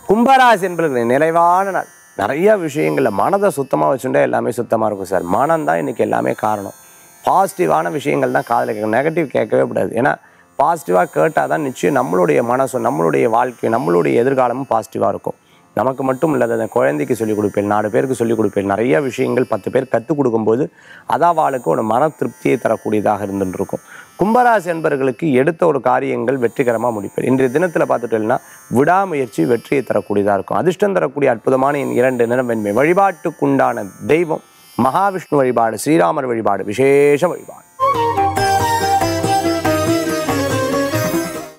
கும்பராசி என்பது நிறைவான நாள் நிறைய விஷயங்களில் மனதை சுத்தமாக வச்சுட்டா எல்லாமே சுத்தமாக இருக்கும் சார் மனம் தான் இன்றைக்கி எல்லாமே காரணம் பாசிட்டிவான விஷயங்கள் தான் காதில் கேட்கணும் நெகட்டிவ் கேட்கவே கூடாது ஏன்னா பாசிட்டிவாக கேட்டால் தான் நிச்சயம் நம்மளுடைய மனசும் நம்மளுடைய வாழ்க்கை நம்மளுடைய எதிர்காலமும் பாசிட்டிவாக இருக்கும் நமக்கு மட்டும் இல்லாத அந்த குழந்தைக்கு சொல்லிக் கொடுப்பேன் நாலு பேருக்கு சொல்லிக் கொடுப்பேன் நிறைய விஷயங்கள் பத்து பேர் கற்றுக் கொடுக்கும்போது அதாவாளுக்கு ஒரு மன திருப்தியை தரக்கூடியதாக இருந்துட்டு இருக்கும் கும்பராசி என்பவர்களுக்கு எடுத்த ஒரு காரியங்கள் வெற்றிகரமாக முடிப்பேன் இன்றைய தினத்தில் பார்த்துட்டோம்னா விடாமுயற்சி வெற்றியை தரக்கூடியதாக இருக்கும் அதிர்ஷ்டம் தரக்கூடிய அற்புதமான என் இரண்டு நிறம் வெண்மை வழிபாட்டுக்குண்டான தெய்வம் மகாவிஷ்ணு வழிபாடு ஸ்ரீராமர் வழிபாடு விசேஷ வழிபாடு